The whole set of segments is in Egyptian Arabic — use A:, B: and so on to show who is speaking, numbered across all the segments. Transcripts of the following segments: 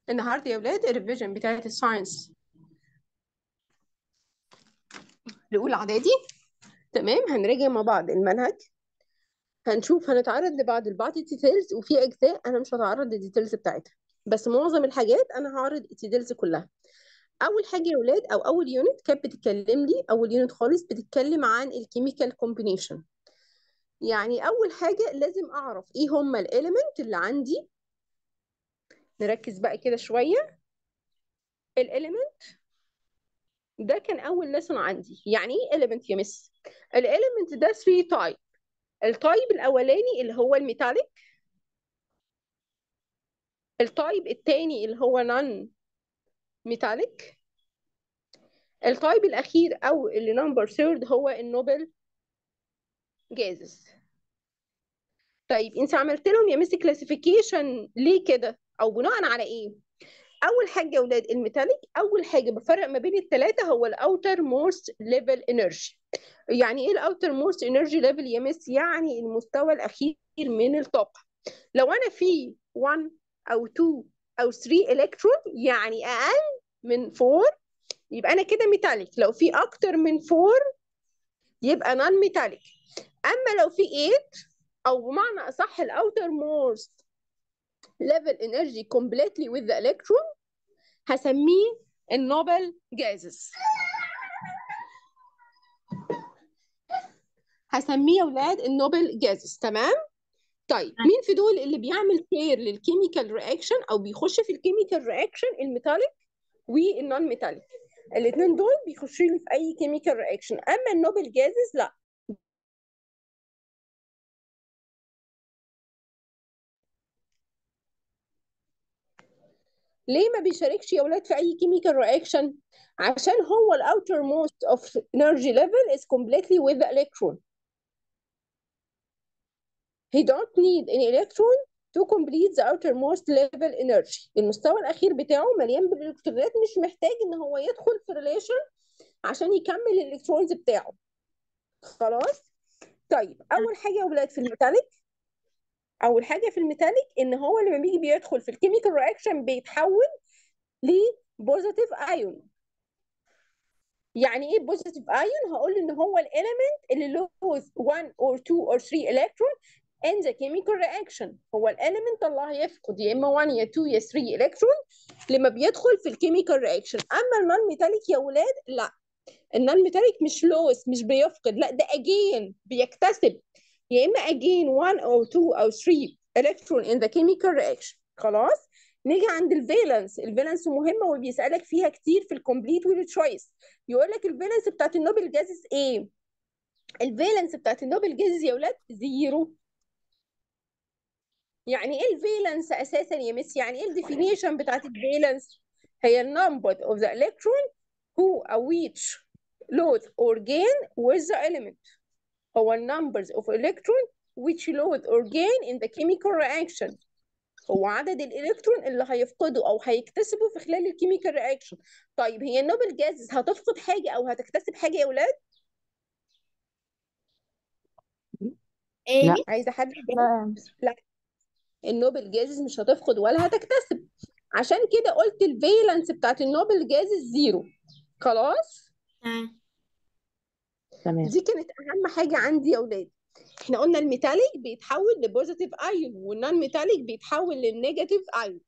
A: النهارده يا ولاد الريفيجن بتاعت الساينس لأولى إعدادي تمام هنراجع مع بعض المنهج هنشوف هنتعرض لبعض البعض الديتيلز وفي أجزاء أنا مش هتعرض للديتيلز بتاعتها بس معظم الحاجات أنا هعرض الديتيلز كلها أول حاجة يا ولاد أو أول يونت كانت بتتكلم لي أول يونت خالص بتتكلم عن الكيميكال كومبينيشن يعني أول حاجة لازم أعرف إيه هما الإيليمنت اللي عندي نركز بقى كده شوية الإيليمنت ده كان اول ليسون عندي يعني ايه element يا مس الاليمنت ده 3 تايب التايب الاولاني اللي هو الميتاليك التايب الثاني اللي هو نون ميتاليك التايب الاخير او اللي نمبر ثيرد هو النوبل جازز طيب انت عملت لهم يا مس كلاسيفيكيشن ليه كده او بناء على ايه اول حاجه يا اولاد الميتاليك اول حاجه بفرق ما بين الثلاثه هو الاوتر موست ليفل انرجي يعني ايه الاوتر موست انرجي ليفل يا مس يعني المستوى الاخير من الطاقه لو انا في 1 او 2 او 3 الكترون يعني اقل من 4 يبقى انا كده ميتاليك لو في اكتر من 4 يبقى نون ميتاليك اما لو في 8 او بمعنى اصح الاوتر موست level energy completely with the electron هسميه النوبل جازز هسميه يا ولاد النوبل جازز تمام طيب مين في دول اللي بيعمل كير للكيميكال رياكشن او بيخش في الكيميكال رياكشن الميتاليك والنون ميتاليك الاثنين دول بيخشوا لي في اي كيميكال رياكشن اما النوبل جازز لا ليه ما بيشاركش يا ولاد في اي كيميكال رياكشن عشان هو الاوتر موست اوف energy level is completely with the electron he don't need an electron to complete the outermost level energy المستوى الاخير بتاعه مليان بالالكترونات مش محتاج ان هو يدخل في ريليشن عشان يكمل الالكترونز بتاعه خلاص طيب اول حاجه يا ولاد في الميتاليك اول حاجه في الميتاليك ان هو لما بيجي بيدخل في الكيميكال رياكشن بيتحول لبوزيتيف ايون يعني ايه بوزيتيف ايون هقول ان هو الاليمنت اللي له 1 or 2 or 3 الكترون in the chemical reaction هو الاليمنت اللي هيفقد يا اما 1 يا 2 يا 3 الكترون لما بيدخل في الكيميكال رياكشن اما النون ميتاليك يا ولاد لا النون ميتاليك مش لوس مش بيفقد لا ده اجين بيكتسب يا اما again 1 او 2 او 3 electron in the chemical reaction خلاص نيجي عند الفالنس الفالنس مهمه وبيسالك فيها كتير في الكومبليت والتشويس يقول لك الفالنس بتاعت النوبل جازز ايه الفالنس بتاعت النوبل جازز يا ولاد زيرو يعني ايه الفالنس اساسا يا مس يعني ايه الديفينيشن بتاعت الفالنس هي النمبر of the electron who a which load or gain with the element هو numbers of electron which load or gain in the chemical reaction هو عدد الالكترون اللي هيفقده او هيكتسبه في خلال الكيميكال رياكشن طيب هي النوبل جازز هتفقد حاجه او هتكتسب حاجه يا اولاد
B: لا
A: عايزه حد يجاوب؟ لا النوبل جازز مش هتفقد ولا هتكتسب عشان كده قلت الفالنس بتاعت النوبل جازز زيرو خلاص
B: تمام
A: دي كانت اهم حاجه عندي يا اولاد احنا قلنا الميتاليك بيتحول لبوزيتيف ايون والنون ميتاليك بيتحول للنيجاتيف ايون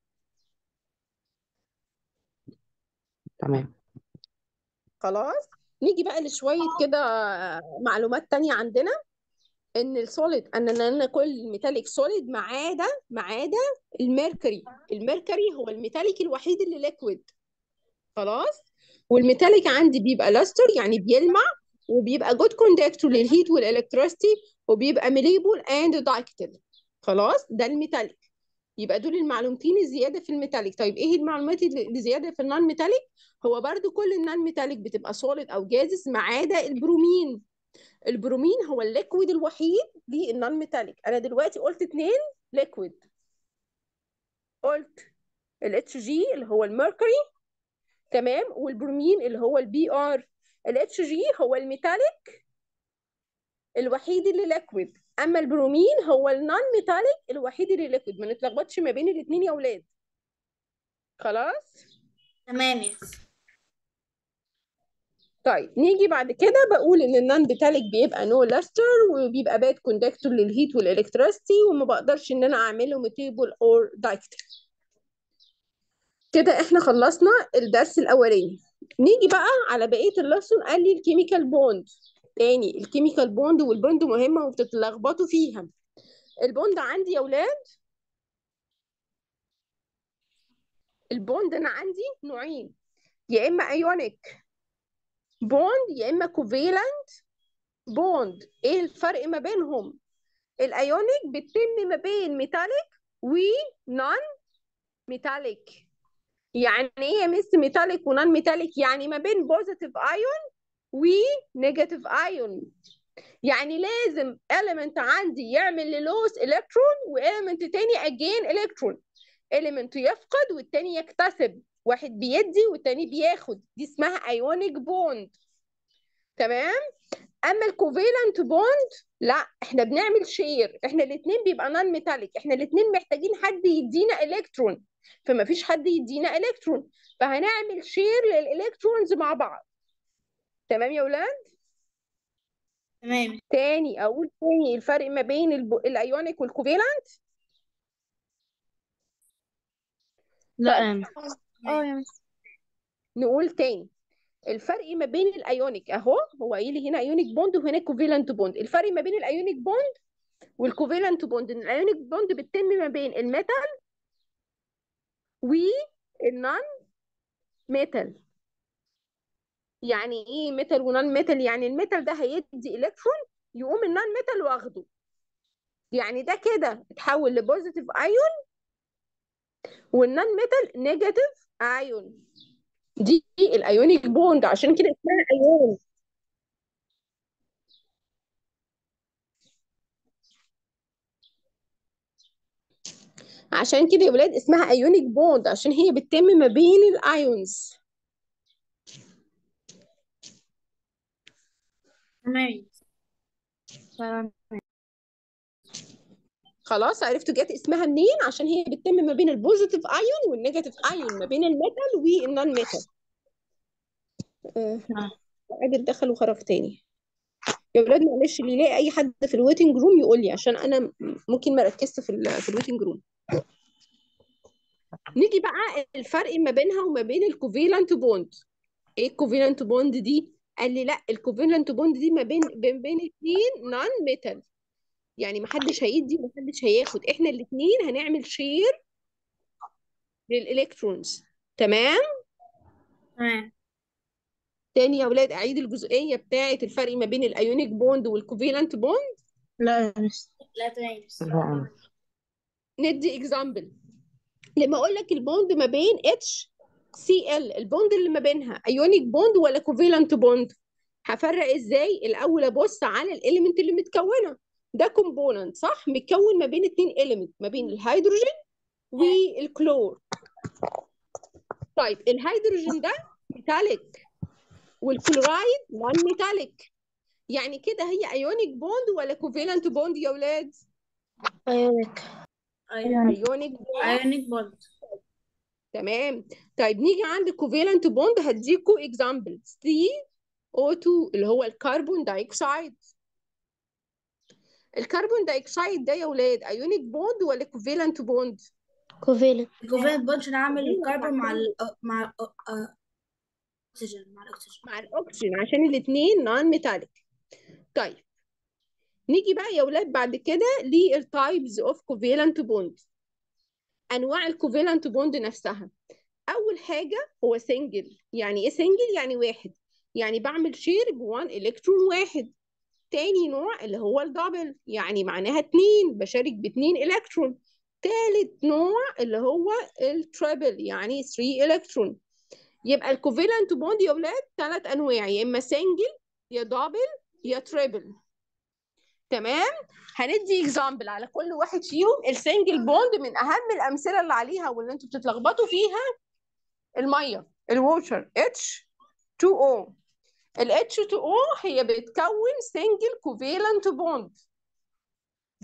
B: تمام
A: خلاص نيجي بقى لشويه كده معلومات تانية عندنا ان السوليد ان ان كل ميتاليك سوليد ما عدا ما عدا الميركوري الميركوري هو الميتاليك الوحيد اللي ليكويد خلاص والميتاليك عندي بيبقى لاستر يعني بيلمع وبيبقى جود كوندكتور للهيت والالكتريستي وبيبقى مليبل اند دايكتل خلاص ده الميتاليك يبقى دول المعلومتين الزياده في الميتاليك طيب ايه المعلومات اللي زياده في النون ميتاليك هو برضو كل النون ميتاليك بتبقى سوليد او جازز ما عدا البرومين البرومين هو الليكويد الوحيد للنون ميتاليك انا دلوقتي قلت اتنين ليكويد قلت الاتش جي اللي هو الميركوري تمام والبرومين اللي هو البي ار الاتش جي هو الميتاليك الوحيد اللي ليكويد اما البرومين هو النون ميتاليك الوحيد اللي ليكويد ما نتلخبطش ما بين الاثنين يا اولاد خلاص
C: تمام يا مس
A: طيب نيجي بعد كده بقول ان النون بيتاليك بيبقى نو لاستر وبيبقى باد كوندكتور للهيت والالكتريستي وما بقدرش ان انا اعمله ميتيبل اور دايكتر كده احنا خلصنا الدرس الاولاني نيجي بقى على بقيه اللسون قال لي الكيميكال بوند تاني الكيميكال بوند والبوند مهمه وبتتلخبطوا فيها البوند عندي يا اولاد البوند انا عندي نوعين يا اما ايونيك بوند يا اما كوفيلنت بوند ايه الفرق ما بينهم الايونيك بتتم ما بين ميتاليك ونون ميتاليك يعني ايه يا مس ميتاليك ونون ميتاليك يعني ما بين بوزيتيف ايون ونيجاتيف ايون يعني لازم element عندي يعمل للوس الكترون واليمنت تاني اجين الكترون element يفقد والتاني يكتسب واحد بيدي والتاني بياخد دي اسمها ايونيك بوند تمام اما الكوفيلنت بوند لا احنا بنعمل شير احنا الاثنين بيبقى نون ميتاليك احنا الاثنين محتاجين حد يدينا الكترون فما فيش حد يدينا الكترون فهنعمل شير للالكترونز مع بعض تمام يا اولاد
C: تمام
A: تاني اقول تاني الفرق ما بين الب... الايونيك والكوفيلنت
B: لا
A: طيب
B: يا مس
C: اه يا مس
A: نقول تاني الفرق ما بين الايونيك اهو هو قايل لي هنا ايونيك بوند وهنا كوفيلنت بوند الفرق ما بين الايونيك بوند والكوفيلنت بوند ان الايونيك بوند بتتم ما بين الميتال والنون ميتال يعني ايه ميتال ونون ميتال يعني الميتال ده هيدي الكترون يقوم النون ميتال واخده يعني ده كده اتحول لبوزيتيف ايون والنون ميتال نيجاتيف ايون دي الايونيك بوند عشان كده اسمها ايون عشان كده يا ولاد اسمها ايونيك بوند عشان هي بتتم ما بين الايونز
C: تمام تمام
A: خلاص عرفتوا جت اسمها منين عشان هي بتتم ما بين البوزيتيف ايون والنيجاتيف ايون ما بين الميتال والنون ميتال آه،
C: آه.
A: عادل دخل وخرج تاني يا ولاد معلش اللي يلاقي اي حد في الويتنج روم يقول لي عشان انا ممكن ما ركزت في ال في الويتنج روم نيجي بقى الفرق ما بينها وما بين الكوفيلنت بوند ايه الكوفيلنت بوند دي قال لي لا الكوفيلنت بوند دي ما بين بين بين اتنين نون ميتال يعني ما حدش هيدي وما حدش هياخد احنا الاثنين هنعمل شير للالكترونز تمام
C: تمام
A: تاني يا ولاد اعيد الجزئيه بتاعه الفرق ما بين الايونيك بوند والكوفيلنت بوند
B: لا يا مس
C: لا تمام يا مس
B: لا يا مس
A: ندي اكزامبل لما اقول لك البوند ما بين اتش سي ال البوند اللي ما بينها ايونيك بوند ولا كوفيلنت بوند هفرق ازاي الاول ابص على الاليمنت اللي متكونه ده كومبوننت صح متكون ما بين اتنين اليمنت ما بين الهيدروجين والكلور طيب الهيدروجين ده ميتاليك والكلورايد نون ميتاليك يعني كده هي ايونيك بوند ولا كوفيلنت بوند يا ولاد
B: ايونيك
C: ايونيك
A: ايونيك بوند
C: ايونيك بوند
A: تمام طيب نيجي عند كوفيلنت بوند هديكوا اكزامبل سي او 2 اللي هو الكربون دايوكسيد الكربون دايوكسيد ده يا ولاد ايونيك بوند ولا كوفيلنت بوند
B: كوفيلنت
C: الكوفيلنت بوند عشان اعمل الكربون مع ال مع ال الاكسجين مع الاكسجين
A: مع الاكسجين عشان الاثنين نون ميتاليك طيب نيجي بقى يا ولاد بعد كده للتايبز اوف كوفيلنت بوند انواع الكوفيلنت بوند نفسها اول حاجه هو سنجل يعني ايه سنجل يعني واحد يعني بعمل شير بوان الكترون واحد تاني نوع اللي هو الدبل يعني معناها اتنين بشارك باتنين الكترون تالت نوع اللي هو التريبل يعني 3 الكترون يبقى الكوفيلنت بوند يا ولاد ثلاث انواع يا اما سنجل يا دبل يا تريبل تمام هندي اكزامبل على كل واحد فيهم السنجل بوند من اهم الامثله اللي عليها واللي انتوا بتتلخبطوا فيها الميه الووتر H2O ال H2O هي بتكون سنجل كوفيلنت بوند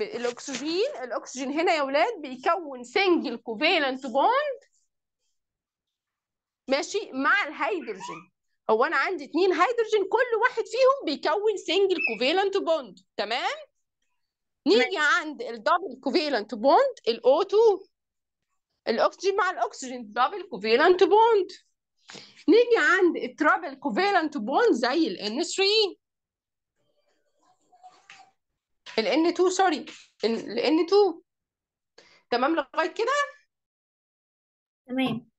A: الاكسجين الاكسجين هنا يا ولاد بيكون سنجل كوفيلنت بوند ماشي مع الهيدروجين هو انا عندي اتنين هيدروجين كل واحد فيهم بيكون سنجل كوفالنت بوند تمام نيجي عند الدبل كوفالنت بوند الاو 2 الاكسجين مع الاكسجين دبل كوفالنت بوند نيجي عند الترابل كوفالنت بوند زي ال N3 ال N2 سوري ال N2 تمام لغايه كده
C: تمام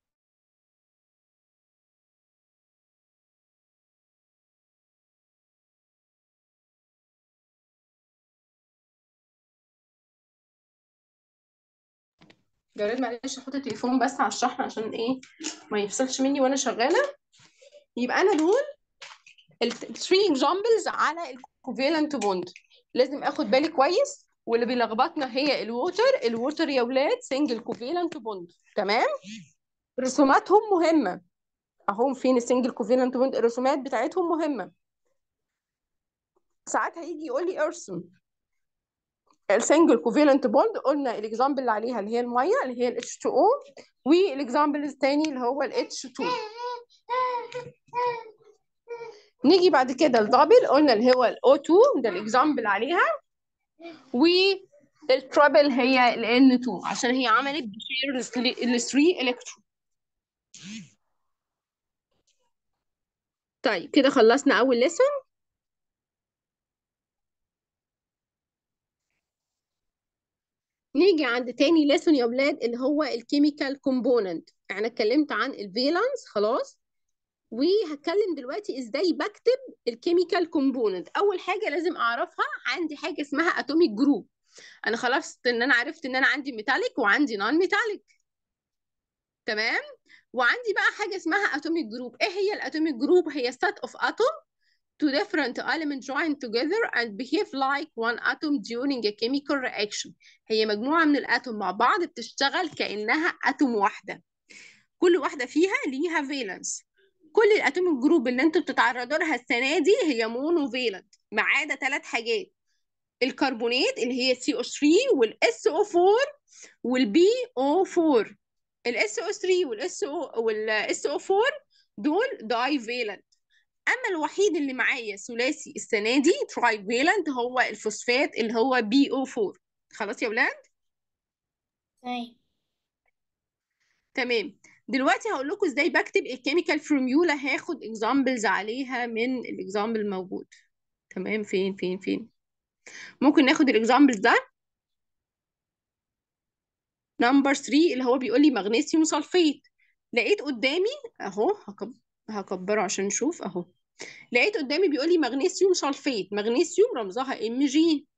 A: جريت معلش احط التليفون بس على الشحن عشان ايه ما يفصلش مني وانا شغاله يبقى انا دول ال 3 examples على الكوفالنت بوند لازم اخد بالي كويس واللي بيلخبطنا هي الووتر الووتر يا ولاد سنجل كوفالنت بوند تمام رسوماتهم مهمه اهم فين السنجل كوفالنت بوند الرسومات بتاعتهم مهمه ساعات هيجي يقول لي ارسم السنجل كوفالنت بوند قلنا الاكزامبل اللي عليها اللي هي الميه اللي هي ال H2O والاكزامبل الثاني اللي هو ال H2 نيجي بعد كده الدبل قلنا اللي هو ال O2 ده الاكزامبل عليها والترابل هي ال N2 عشان هي عملت بشير ال 3 الكترون طيب كده خلصنا اول ليسون نيجي عند تاني ليسون يا ولاد اللي هو الكيميكال كومبوننت احنا اتكلمت عن الفالنس خلاص وهتكلم دلوقتي ازاي بكتب الكيميكال كومبوننت اول حاجه لازم اعرفها عندي حاجه اسمها اتوميك جروب انا خلاص ان انا عرفت ان انا عندي ميتاليك وعندي نون ميتاليك تمام وعندي بقى حاجه اسمها اتوميك جروب ايه هي الاتوميك جروب هي set of atom two different elements joined together and behave like one atom during a chemical reaction هي مجموعة من الاتوم مع بعض بتشتغل كأنها اتوم واحدة كل واحدة فيها ليها فالنس كل الاتوم الجروب اللي انتوا بتتعرضوا لها السنة دي هي مونو فالنت ما عدا ثلاث حاجات الكربونات اللي هي CO3 والاس او 4 والبي او 4 الاس او 3 والاس او والاس او 4 دول داي فالنت اما الوحيد اللي معايا ثلاثي السنه دي تراي فالنت هو الفوسفات اللي هو بي او 4 خلاص يا ولاد
C: تمام
A: تمام دلوقتي هقول لكم ازاي بكتب الكيميكال فورميولا هاخد اكزامبلز عليها من الاكزامبل الموجود تمام فين فين فين ممكن ناخد الاكزامبلز ده نمبر 3 اللي هو بيقول لي مغنيسيوم سلفيت لقيت قدامي اهو هكب... هكبره عشان نشوف اهو لقيت قدامي بيقول لي مغنيسيوم سلفيت مغنيسيوم رمزها ام جي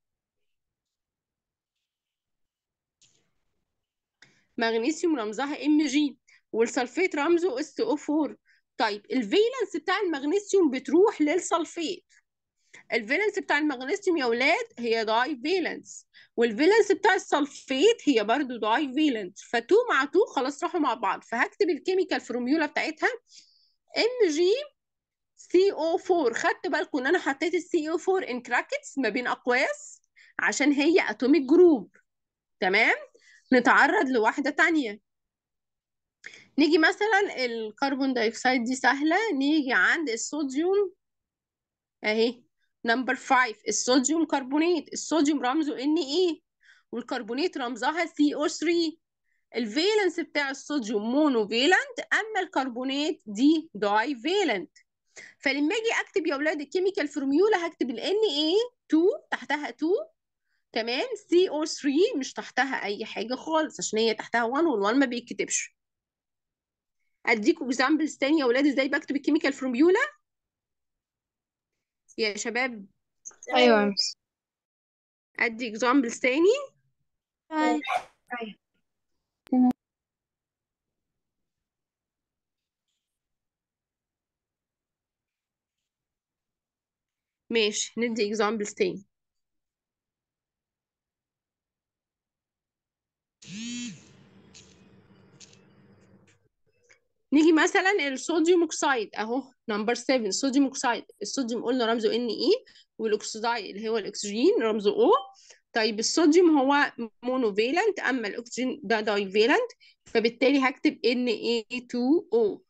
A: مغنيسيوم رمزها ام جي والسلفيت رمزه اس او 4 طيب الفالنس بتاع المغنيسيوم بتروح للسلفيت الفالنس بتاع المغنيسيوم يا ولاد هي داي فالنس والفالنس بتاع السلفيت هي برضو داي فالنس ف2 مع 2 خلاص راحوا مع بعض فهكتب الكيميكال فورميولا بتاعتها ام جي سي او 4 خدت بالكم ان انا حطيت السي او 4 ان كراكتس ما بين اقواس عشان هي اتوميك جروب تمام نتعرض لواحدة تانية نيجي مثلا الكربون دايوكسيد دي سهلة نيجي عند الصوديوم اهي نمبر 5 الصوديوم كربونات الصوديوم رمزه ان ايه والكربونات رمزها سي او 3 الفالنس بتاع الصوديوم مونو فالنت اما الكربونات دي داي فالنت فلما اجي اكتب يا اولاد الكيميكال فورميولا هكتب ال اي 2 تحتها 2 تمام سي او 3 مش تحتها اي حاجه خالص عشان هي تحتها 1 وال1 ما بيتكتبش اديكم اكزامبلز تاني يا اولاد ازاي بكتب الكيميكال فورميولا يا شباب
B: ايوه يا مس
A: ادي اكزامبلز تاني
C: أيوة.
A: ماشي ندي اكزامبلز تاني نيجي مثلا الصوديوم اوكسايد اهو نمبر 7 صوديوم اوكسايد الصوديوم قلنا رمزه ان اي والاكسيداي اللي هو الاكسجين رمزه او طيب الصوديوم هو مونوفيلنت اما الاكسجين ده دايفيلنت فبالتالي هكتب Na2O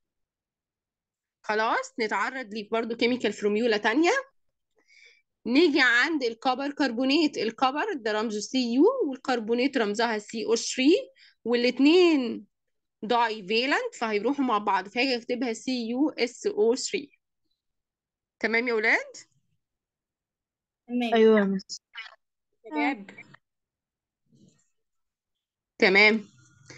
A: خلاص نتعرض ليه برضو كيميكال فورميولا تانية نيجي عند الكبر كربونات الكبر ده رمزه سي يو والكربونات رمزها سي او 3 والاثنين داي فيلنت فهيروحوا مع بعض فهاجي اكتبها سي يو اس او 3 تمام يا ولاد
C: تمام
B: أيوة يا مس
A: شباب تمام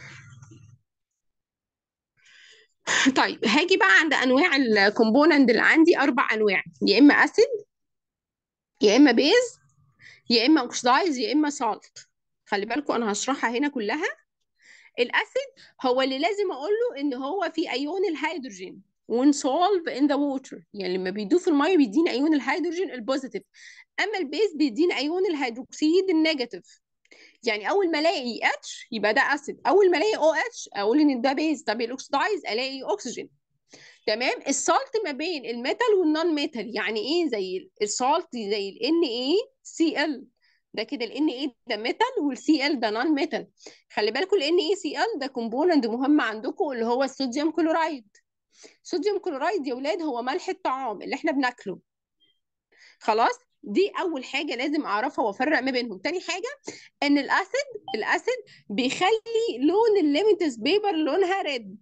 A: طيب هاجي بقى عند انواع الكومبوننت اللي عندي اربع انواع يا اما اسيد يا اما بيز يا اما اوكسدايز يا اما سالت خلي بالكم انا هشرحها هنا كلها الاسيد هو اللي لازم اقول له ان هو في ايون الهيدروجين ونسولف ان ذا ووتر يعني لما بيدوب في الميه بيدينا ايون الهيدروجين البوزيتيف اما البيز بيدينا ايون الهيدروكسيد النيجاتيف يعني اول ما الاقي اتش يبقى ده اسيد اول ما الاقي او اتش اقول ان ده بيز طب الاكسدايز الاقي اكسجين تمام السالت ما بين الميتال والنون ميتال يعني ايه زي السالت زي ال NaCl ده كده ال Na ده ميتال والCl ده نون ميتال خلي بالكم ال NaCl ده كومبوننت مهم عندكم اللي هو الصوديوم كلورايد صوديوم كلورايد يا ولاد هو ملح الطعام اللي احنا بناكله خلاص دي اول حاجه لازم اعرفها وافرق ما بينهم تاني حاجه ان الاسيد الاسيد بيخلي لون الليميتس بيبر لونها ريد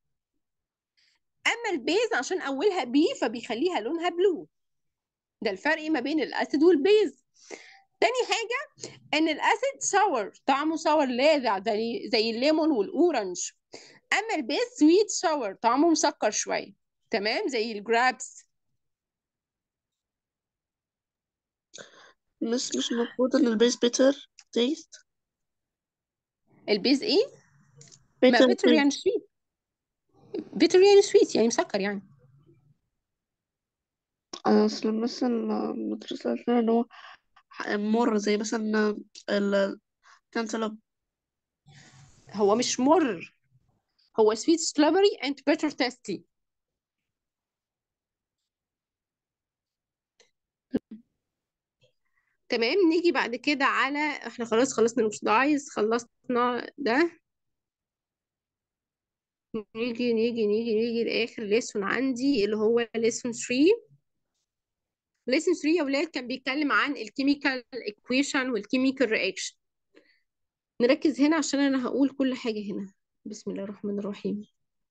A: اما البيز عشان اولها بي فبيخليها لونها بلو ده الفرق ما بين الاسيد والبيز تاني حاجه ان الاسيد ساور طعمه ساور لاذع زي زي الليمون والاورنج اما البيز سويت ساور طعمه مسكر شويه تمام زي الجرابس
B: مس مش المفروض إن البيس بيتر تيست
A: البيز ايه ما
B: بيتر
A: بيتر يعني سويت بيتر يعني سويت يعني مسكر يعني
B: أنا أصل مثلا المدرسة قالت لنا إن هو مر زي مثلا ال كانسلوب
A: هو مش مر هو سويت سلابري اند بيتر تيستي تمام نيجي بعد كده على احنا خلاص خلصنا الاكسدايز خلصنا ده نيجي نيجي نيجي نيجي لاخر ليسون عندي اللي هو ليسون 3 ليسون 3 يا ولاد كان بيتكلم عن الكيميكال ايكويشن والكيميكال رياكشن نركز هنا عشان انا هقول كل حاجة هنا بسم الله الرحمن الرحيم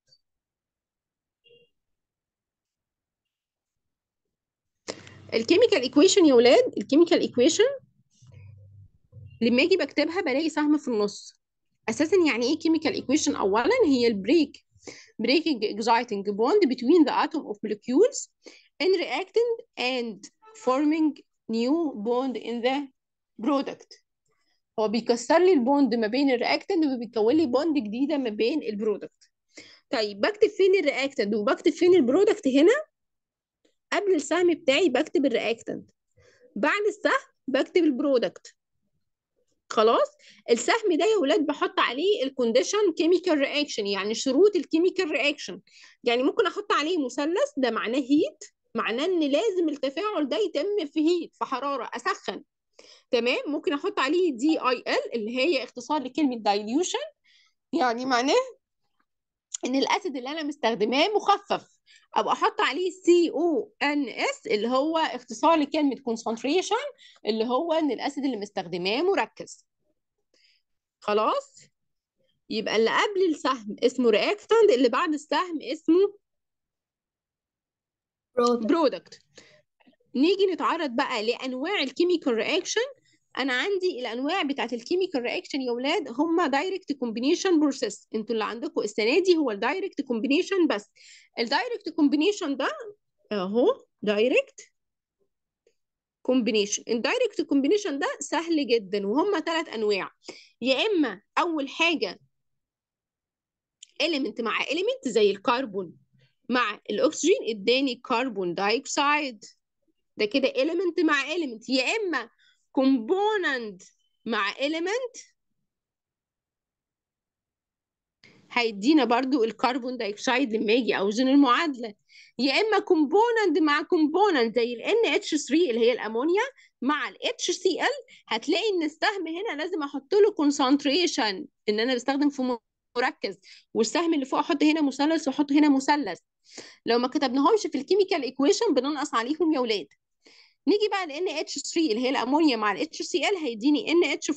A: الكيميكال ايكويشن يا ولاد الكيميكال ايكويشن لما اجي بكتبها بلاقي سهم في النص اساسا يعني ايه كيميكال ايكويشن اولا هي البريك breaking exciting bond between the atom of molecules in reactant and forming new bond in the product هو بيكسر لي البوند ما بين الرياكتنت وبيكون لي بوند جديده ما بين البرودكت طيب بكتب فين الرياكتنت وبكتب فين البرودكت هنا قبل السهم بتاعي بكتب الرياكتنت بعد السهم بكتب البرودكت خلاص السهم ده يا ولاد بحط عليه الكونديشن كيميكال رياكشن يعني شروط الكيميكال رياكشن يعني ممكن احط عليه مثلث ده معناه هيت معناه ان لازم التفاعل ده يتم في هيت في حراره اسخن تمام ممكن احط عليه دي اي ال اللي هي اختصار لكلمه دايليوشن يعني معناه ان الاسيد اللي انا مستخدماه مخفف او احط عليه سي او ان اس اللي هو اختصار لكلمه كونسنتريشن اللي هو ان الاسيد اللي مستخدماه مركز خلاص يبقى اللي قبل السهم اسمه رياكتنت اللي بعد السهم اسمه
C: برودكت
A: برودكت نيجي نتعرض بقى لانواع الكيميكال رياكشن انا عندي الانواع بتاعت الكيميكال رياكشن يا اولاد هم دايركت كومبينيشن بروسيس انتوا اللي عندكم السنه دي هو الدايركت كومبينيشن بس الدايركت كومبينيشن ده اهو دايركت كومبينيشن الدايركت كومبينيشن ده سهل جدا وهم ثلاث انواع يا اما اول حاجه element مع element زي الكربون مع الاكسجين اداني كربون دايوكسيد ده كده element مع element يا اما component مع element هيدينا برضو الكربون دايوكسيد لما يجي اوزن المعادله يا اما كومبوننت مع كومبوننت زي ال NH3 اللي هي الامونيا مع ال HCl هتلاقي ان السهم هنا لازم احط له كونسنتريشن ان انا بستخدم في مركز والسهم اللي فوق احط هنا مثلث واحط هنا مثلث لو ما كتبناهمش في الكيميكال ايكويشن بننقص عليهم يا ولاد نيجي بقى ل NH3 اللي هي الامونيا مع ال HCl هيديني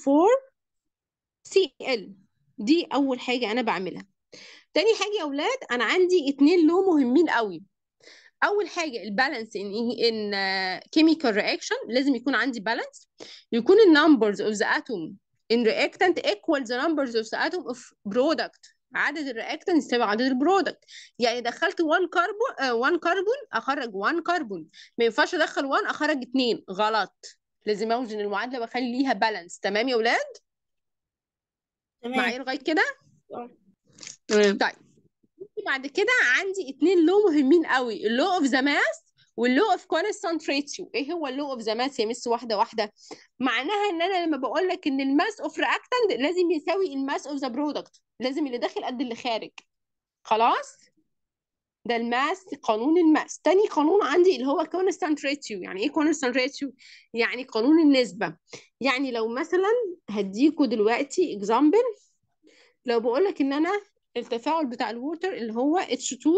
A: NH4Cl دي اول حاجه انا بعملها تاني حاجه يا اولاد انا عندي اتنين لو مهمين قوي اول حاجه البالانس ان ان كيميكال رياكشن لازم يكون عندي بالانس يكون النمبرز اوف ذا اتوم in reactant equal the numbers of the atom of product عدد الرياكتنت يساوي عدد البرودكت يعني دخلت 1 كربون 1 كربون اخرج 1 كربون ما ينفعش ادخل 1 اخرج 2 غلط لازم اوزن المعادله واخلي ليها بالانس تمام يا اولاد
C: تمام
A: معايا لغايه كده
B: تمام
A: طيب بعد كده عندي اتنين لو مهمين قوي اللو اوف ذا ماس واللو اوف كونستانت ريتيو ايه هو اللو اوف ذا ماس يا مس واحده واحده معناها ان انا لما بقول لك ان الماس اوف رياكتنت لازم يساوي الماس اوف ذا برودكت لازم اللي داخل قد اللي خارج خلاص ده الماس قانون الماس تاني قانون عندي اللي هو كونستانت ريتيو يعني ايه كونستانت ريتيو يعني قانون النسبه يعني لو مثلا هديكوا دلوقتي اكزامبل لو بقول لك ان انا التفاعل بتاع الووتر اللي هو H2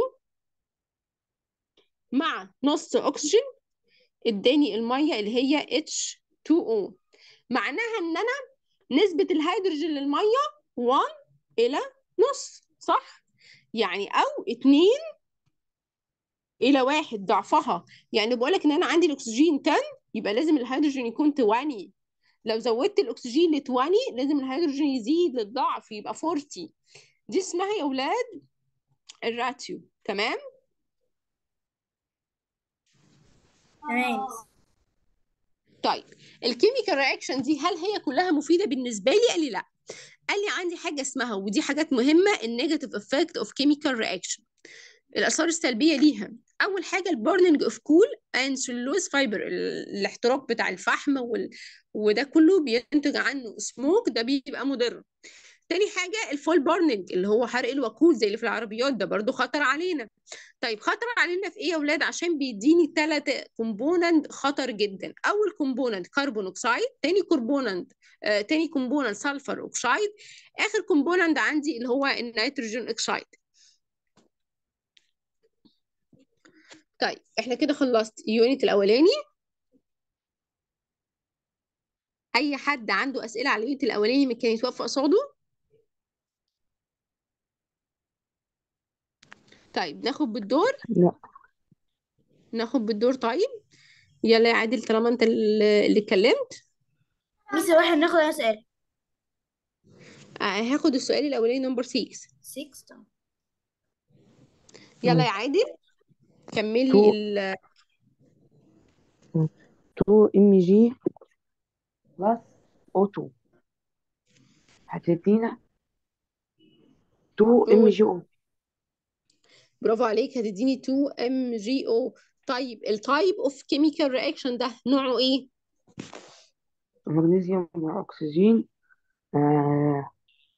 A: مع نص اكسجين اداني الميه اللي هي H2O معناها ان انا نسبة الهيدروجين للميه 1 الى نص صح يعني او 2 الى واحد ضعفها يعني بقول لك ان انا عندي الاكسجين 10 يبقى لازم الهيدروجين يكون 20 لو زودت الاكسجين ل 20 لازم الهيدروجين يزيد للضعف يبقى 40 دي اسمها يا اولاد الراتيو تمام
C: تمام
A: طيب الكيميكال رياكشن دي هل هي كلها مفيده بالنسبه لي قال لي لا قال لي عندي حاجه اسمها ودي حاجات مهمه النيجاتيف افكت اوف كيميكال رياكشن الاثار السلبيه ليها اول حاجه البورنينج اوف كول اند سلوز فايبر الاحتراق بتاع الفحم وال... وده كله بينتج عنه سموك ده بيبقى مضر تاني حاجة الفول بورنينج اللي هو حرق الوقود زي اللي في العربيات ده برضو خطر علينا طيب خطر علينا في ايه يا اولاد عشان بيديني ثلاثة كومبوننت خطر جدا اول كومبوننت كربون اوكسايد تاني كومبوننت آه تاني كومبوننت سلفر اوكسايد اخر كومبوننت عندي اللي هو النيتروجين اوكسايد طيب احنا كده خلصت اليونت الاولاني اي حد عنده اسئله على اليونت الاولاني ما كان يتوفق قصاده طيب ناخد بالدور
D: لا
A: ناخد بالدور طيب يلا يا عادل طالما انت اللي اللي اتكلمت
C: ميس واحد ناخد انا سؤال
A: آه، هاخد السؤال الاولاني نمبر 6
C: 6 طبعا
A: يلا يا عادل كملي
D: تو
A: ال
D: 2 ام جي بلس او 2 هتدينا 2 ام
A: قول
D: جي او
A: برافو عليك هتديني 2 ام جي او طيب التايب اوف كيميكال رياكشن ده نوعه ايه
D: مغنيسيوم مع اكسجين آه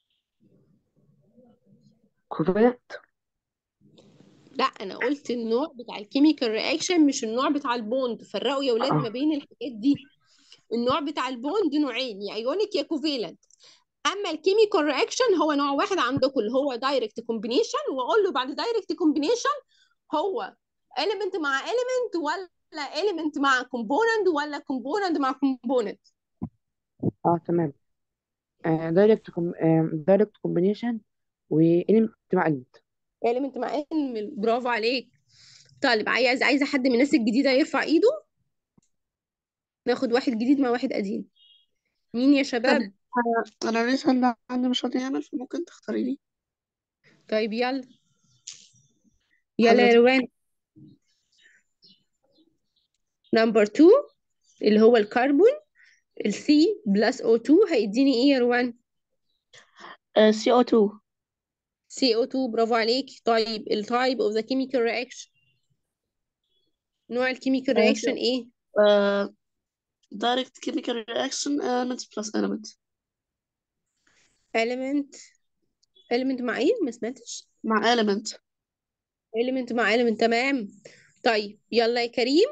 D: كوفالنت
A: لا انا قلت النوع بتاع الكيميكال رياكشن مش النوع بتاع البوند فرقوا يا ولاد ما
D: اه
A: بين الحاجات دي النوع بتاع البوند نوعين يا ايونيك يا كوفيلنت اما الكيميكال رياكشن هو نوع واحد عندكم اللي هو دايركت كومبينيشن واقول له بعد دايركت كومبينيشن هو element مع element ولا element مع component ولا component مع component
D: اه تمام دايركت دايركت كومبينيشن واليمنت مع اليمنت
A: element مع element برافو عليك طيب عايز عايزه حد من الناس الجديده يرفع ايده ناخد واحد جديد مع واحد قديم مين يا شباب
B: انا انا لسه اللي عندي مش راضي يعمل فممكن تختاري لي
A: طيب يلا يلا يا
B: حضرتك
A: روان نمبر 2 اللي هو الكربون السي بلس او 2 هيديني ايه يا روان
B: سي او 2
A: CO2 برافو عليك طيب التايب اوف ذا كيميكال رياكشن نوع الكيميكال رياكشن ايه
B: direct chemical reaction element plus element
A: element element مع ايه ما سمعتش
B: مع element
A: element مع element تمام طيب يلا يا كريم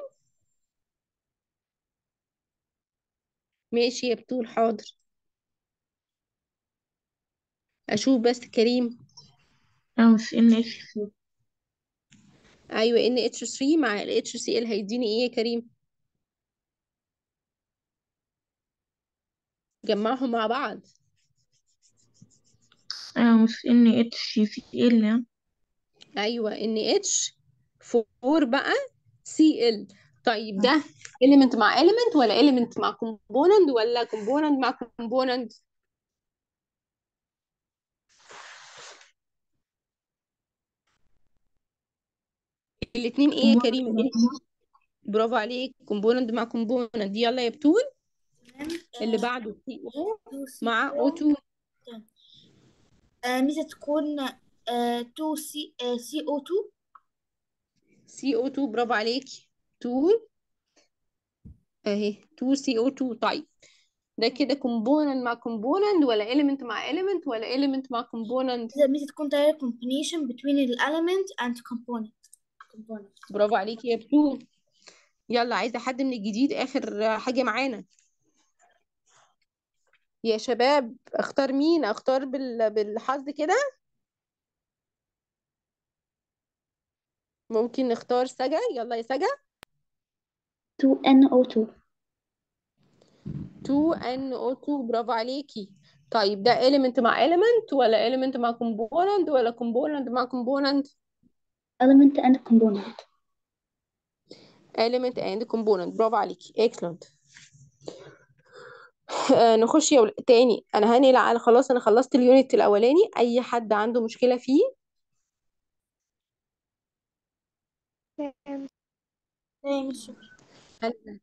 A: ماشي يا بتول حاضر اشوف بس كريم
E: أو في إن إتش سي
A: ايوه ان اتش 3 مع ال اتش سي ال هيديني ايه يا كريم جمعهم مع بعض
E: أو في إن إتش سي إل يعني
A: ايوه ان اتش 4 بقى سي ال طيب ده element مع element ولا element مع component ولا component مع component الاتنين ايه يا كريم برافو عليك component مع component يلا يا بتول
C: تمام
A: اللي
C: آه،
A: بعده سي او
C: 2 سي
A: مع
C: او
A: O2
C: آه، ميزة تكون آه، 2 سي آه، سي او 2
A: CO2 برافو عليكي 2 اهي 2 CO2 طيب ده كده component مع component ولا element مع element ولا element مع component
C: ميزة ميزة تكون direct combination between the element and component component
A: برافو عليكي يا بتول يلا عايزة حد من الجديد آخر حاجة معانا يا شباب اختار مين اختار بال... بالحظ كده ممكن نختار سجا يلا يا سجا
C: 2NO2
A: 2NO2 برافو عليكي طيب ده element مع element ولا element مع component ولا component مع component
C: element and component
A: element and component برافو عليكي excellent آه نخش يا ول- تاني انا هنقل على خلاص انا خلصت اليونت الاولاني اي حد عنده مشكلة فيه
C: تمام شكرا
A: أنا-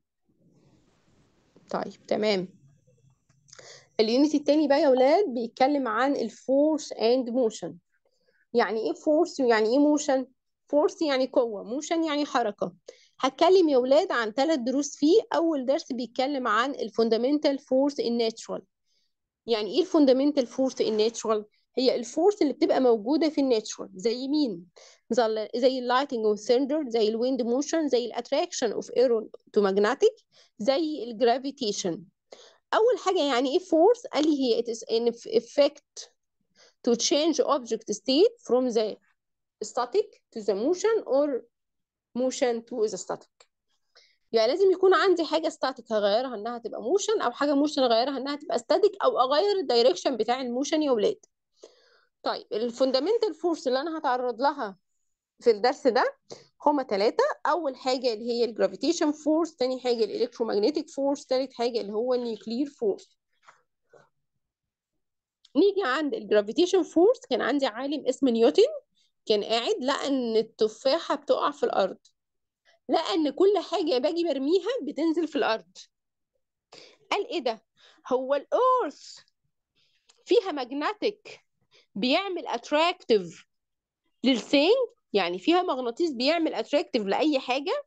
A: طيب تمام اليونت التاني بقى يا ولاد بيتكلم عن الفورس اند موشن يعني ايه فورس ويعني ايه موشن فورس يعني قوة موشن يعني حركة هتكلم يا ولاد عن ثلاث دروس فيه اول درس بيتكلم عن الفوندامنتال فورس الناتشرال يعني ايه الفوندامنتال فورس الناتشرال هي الفورس اللي بتبقى موجودة في الناتشرال زي مين زي زي اللايتنج والثندر زي الويند موشن زي الاتراكشن اوف ايرون تو ماجنتيك زي الجرافيتيشن اول حاجة يعني ايه فورس قال لي هي it is an effect to change object state from the static to the motion or motion to the static يعني لازم يكون عندي حاجة static هغيرها انها تبقى motion او حاجة motion اغيرها انها تبقى static او اغير الدايركشن بتاع الموشن يا ولاد طيب الفوندامنتال فورس اللي انا هتعرض لها في الدرس ده هما ثلاثة أول حاجة اللي هي الجرافيتيشن فورس تاني حاجة الإلكترومagnetic فورس تالت حاجة اللي هو النيوكلير فورس نيجي عند الجرافيتيشن فورس كان عندي عالم اسمه نيوتن كان قاعد لقى ان التفاحة بتقع في الأرض لقى ان كل حاجة باجي برميها بتنزل في الأرض قال ايه ده هو الأرث فيها ماجنتيك بيعمل اتراكتيف للثينج يعني فيها مغناطيس بيعمل اتراكتيف لأي حاجة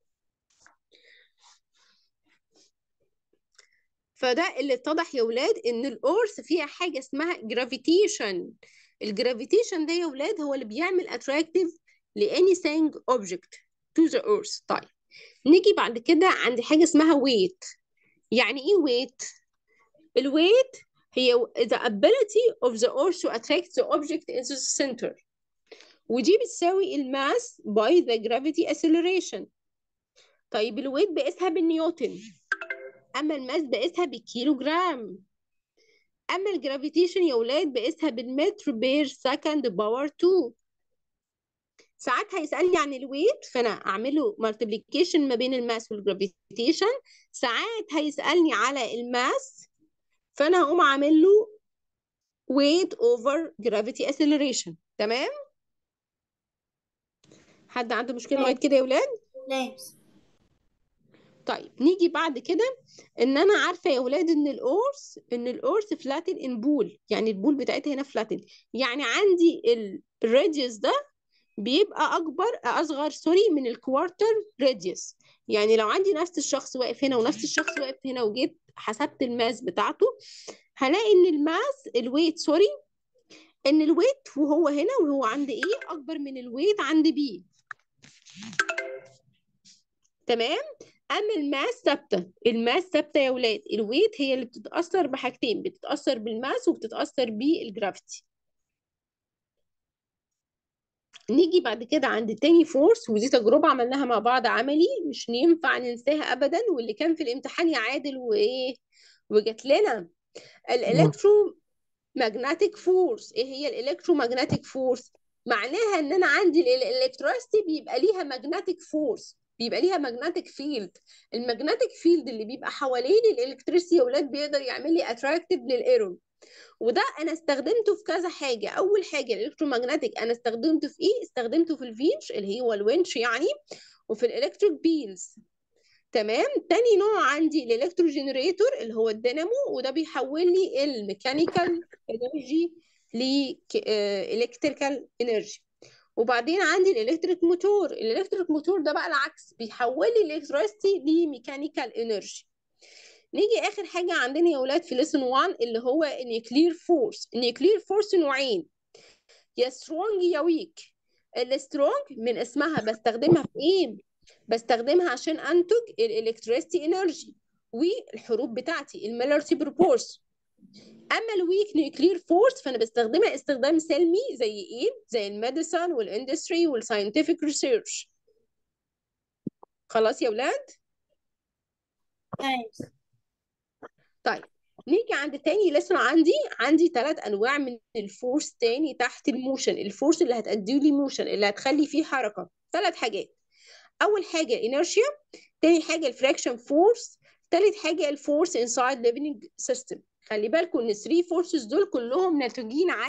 A: فده اللي اتضح يا ولاد ان الأرث فيها حاجة اسمها جرافيتيشن الجرافيتيشن ده يا ولاد هو اللي بيعمل اتراكتيف ل anything object to the earth طيب نيجي بعد كده عند حاجة اسمها weight يعني ايه weight الويت هي the ability of the earth to attract the object into the center ودي بتساوي الماس by the gravity acceleration طيب الويت بقيسها بالنيوتن اما الماس بقيسها بالكيلو جرام اما الجرافيتيشن يا ولاد بقيسها بالمتر بير سكند باور 2 ساعات هيسألني عن الويت فانا اعمله مالتيبليكيشن ما بين الماس والجرافيتيشن ساعات هيسألني على الماس فانا هقوم عامل له weight over gravity acceleration تمام حد عنده مشكلة لغاية كده يا ولاد
C: لامس
A: طيب نيجي بعد كده ان انا عارفه يا ولاد ان الأورث ان الأورث فلاتن ان بول يعني البول بتاعتها هنا فلاتن يعني عندي الراديوس ده بيبقى اكبر اصغر سوري من الكوارتر راديوس يعني لو عندي نفس الشخص واقف هنا ونفس الشخص واقف هنا وجيت حسبت الماس بتاعته هلاقي ان الماس الويت سوري ان الويت وهو هنا وهو عند ايه اكبر من الويت عند بي تمام اما الماس ثابته الماس ثابته يا ولاد الويت هي اللي بتتاثر بحاجتين بتتاثر بالماس وبتتاثر بالجرافيتي نيجي بعد كده عند تاني فورس ودي تجربة عملناها مع بعض عملي مش ينفع ننساها أبدا واللي كان في الامتحان يعادل وإيه وجات لنا الإلكترو ماجنتيك فورس إيه هي الإلكترو ماجنتيك فورس معناها إن أنا عندي الإلكتروستي بيبقى ليها ماجنتيك فورس بيبقى ليها ماجنتيك فيلد الماجنتيك فيلد اللي بيبقى حوالين الإلكتريستي يا ولاد بيقدر يعمل لي اتراكتيف للإيرون وده انا استخدمته في كذا حاجه اول حاجه الالكترومagnetic انا استخدمته في ايه استخدمته في الفينش اللي هو الونش يعني وفي الالكتريك بيلز تمام تاني نوع عندي الالكترو جنريتور اللي هو الدينامو وده بيحول لي الميكانيكال انرجي لالكتريكال انرجي وبعدين عندي الالكتريك موتور الالكتريك موتور ده بقى العكس بيحول لي الالكتريستي لميكانيكال انرجي نيجي اخر حاجه عندنا يا اولاد في ليسون 1 اللي هو النيوكلير فورس النيوكلير فورس نوعين يا سترونج يا ويك السترونج من اسمها بستخدمها في ايه بستخدمها عشان انتج الالكتريستي انرجي والحروف بتاعتي الميلرتي بروبورس اما الويك نيوكلير فورس فانا بستخدمها استخدام سلمي زي ايه زي الميديسن والاندستري والساينتفك ريسيرش خلاص يا اولاد
C: تمام
A: طيب نيجي عند تاني لسه عندي عندي ثلاث انواع من الفورس تاني تحت الموشن الفورس اللي هتأدي لي موشن اللي هتخلي فيه حركه ثلاث حاجات اول حاجه الانرشيا تاني حاجه الفراكشن فورس تالت حاجه الفورس انسايد ليفنج سيستم خلي بالكم ان الثري فورسز دول كلهم ناتجين